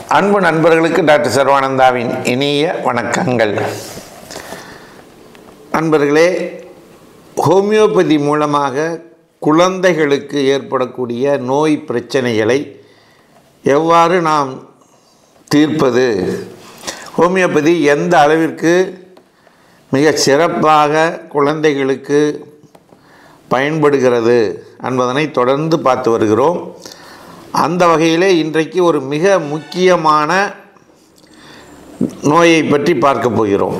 அன்பு நண்பர்களுக்கு டாக்டர் சர்வானந்தாவின் இனிய வணக்கங்கள் நண்பர்களே ஹோமியோபதி மூலமாக குழந்தைகளுக்கு ஏற்படக்கூடிய நோய் பிரச்சனைகளை எவ்வாறு நாம் தீர்ப்பது ஹோமியோபதி எந்த அளவிற்கு மிக சிறப்பாக குழந்தைகளுக்கு பயன்படுகிறது என்பதனை தொடர்ந்து பார்த்து வருகிறோம் அந்த வகையிலே இன்றைக்கு ஒரு மிக முக்கியமான நோயை பற்றி பார்க்க போகிறோம்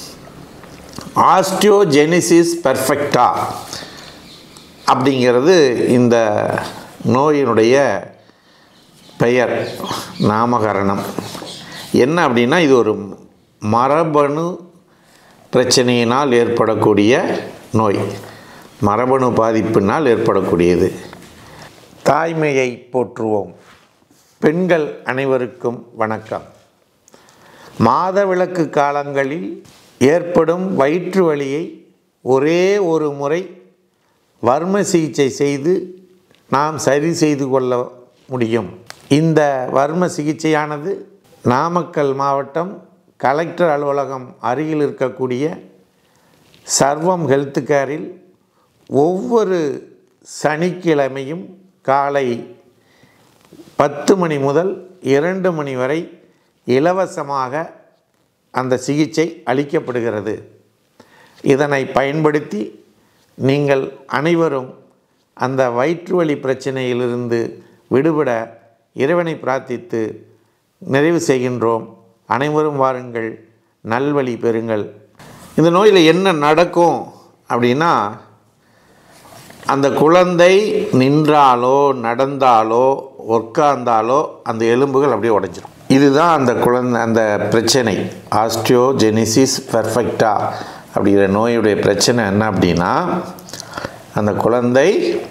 ஆஸ்டியோஜெனிசிஸ் பெர்ஃபெக்டா அப்படிங்கிறது இந்த நோயினுடைய பெயர் நாமகரணம் என்ன அப்படின்னா இது ஒரு மரபணு பிரச்சனையினால் ஏற்படக்கூடிய நோய் மரபணு பாதிப்பினால் ஏற்படக்கூடியது தாய்மையை போற்றுவோம் பெண்கள் அனைவருக்கும் வணக்கம் மாதவிலக்கு காலங்களில் ஏற்படும் வயிற்று வலியை ஒரே ஒரு முறை வர்ம சிகிச்சை செய்து நாம் சரி செய்து கொள்ள முடியும் இந்த வர்ம சிகிச்சையானது நாமக்கல் மாவட்டம் கலெக்டர் அலுவலகம் அருகில் இருக்கக்கூடிய சர்வம் ஹெல்த் கேரில் ஒவ்வொரு சனிக்கிழமையும் காலை பத்து மணி முதல் இரண்டு மணி வரை இலவசமாக அந்த சிகிச்சை அளிக்கப்படுகிறது இதனை பயன்படுத்தி நீங்கள் அனைவரும் அந்த வயிற்று வலி பிரச்சனையிலிருந்து விடுபட இறைவனை பிரார்த்தித்து நிறைவு செய்கின்றோம் அனைவரும் வாருங்கள் நல்வழி பெறுங்கள் இந்த நோயில் என்ன நடக்கும் அப்படின்னா அந்த குழந்தை நின்றாலோ நடந்தாலோ உட்கார்ந்தாலோ அந்த எலும்புகள் அப்படியே உடைஞ்சிரும் இதுதான் அந்த குழந்தை அந்த பிரச்சனை ஆஸ்டியோஜெனிசிஸ் பெர்ஃபெக்டா அப்படிங்கிற நோயுடைய பிரச்சனை என்ன அப்படின்னா அந்த குழந்தை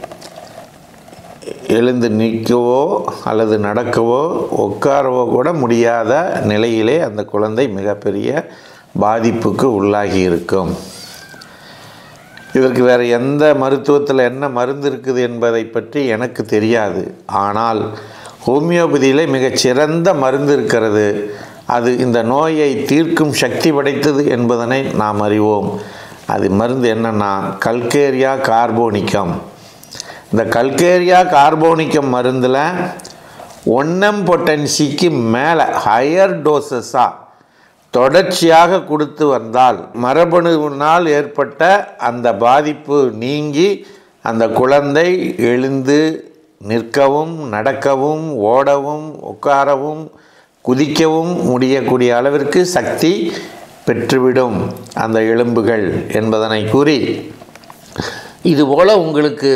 எழுந்து நிற்கவோ அல்லது நடக்கவோ உட்காரவோ கூட முடியாத நிலையிலே அந்த குழந்தை மிகப்பெரிய பாதிப்புக்கு உள்ளாகி இருக்கும் இதற்கு வேறு எந்த மருத்துவத்தில் என்ன மருந்து இருக்குது என்பதை பற்றி எனக்கு தெரியாது ஆனால் ஹோமியோபதியிலே மிகச்சிறந்த மருந்து இருக்கிறது அது இந்த நோயை தீர்க்கும் சக்தி படைத்தது என்பதனை நாம் அறிவோம் அது மருந்து என்னென்னா கல்கேரியா கார்போனிக்கம் இந்த கல்கேரியா கார்போனிக்கம் மருந்தில் ஒன்னம் பொட்டன்சிக்கு மேலே ஹையர் டோசஸாக தொடர்ச்சியாக கொடுத்து வந்தால் மரபணுவினால் ஏற்பட்ட அந்த பாதிப்பு நீங்கி அந்த குழந்தை எழுந்து நிற்கவும் நடக்கவும் ஓடவும் உட்காரவும் குதிக்கவும் முடியக்கூடிய அளவிற்கு சக்தி பெற்றுவிடும் அந்த எலும்புகள் என்பதனை கூறி இதுபோல் உங்களுக்கு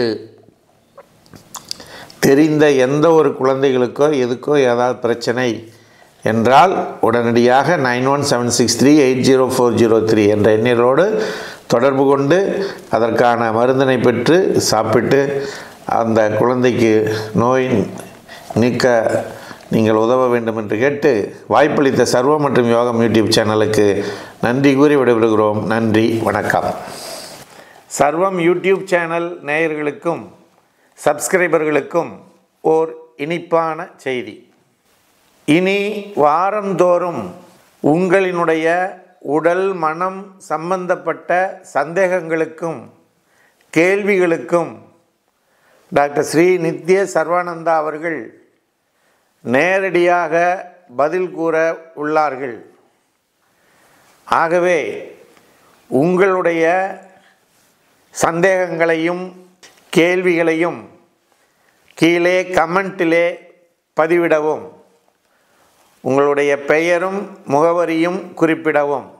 தெரிந்த எந்த ஒரு குழந்தைகளுக்கோ எதுக்கோ ஏதாவது பிரச்சனை என்றால் உடனடியாக nine one seven six three eight zero four zero three என்ற எண்ணிலோடு தொடர்பு கொண்டு அதற்கான மருந்தினை பெற்று சாப்பிட்டு அந்த குழந்தைக்கு நோய் நீக்க நீங்கள் உதவ வேண்டும் என்று கேட்டு வாய்ப்பளித்த சர்வம் மற்றும் யோகம் யூடியூப் சேனலுக்கு நன்றி கூறி விடைபெறுகிறோம் நன்றி வணக்கம் சர்வம் யூடியூப் சேனல் நேயர்களுக்கும் சப்ஸ்கிரைபர்களுக்கும் ஓர் இனிப்பான செய்தி இனி வாரந்தோறும் உங்களினுடைய உடல் மனம் சம்பந்தப்பட்ட சந்தேகங்களுக்கும் கேள்விகளுக்கும் டாக்டர் ஸ்ரீ நித்ய சர்வானந்தா அவர்கள் நேரடியாக பதில் கூற உள்ளார்கள் ஆகவே உங்களுடைய சந்தேகங்களையும் கேள்விகளையும் கீழே கமெண்ட்டிலே பதிவிடவும் உங்களுடைய பெயரும் முகவரியும் குறிப்பிடவும்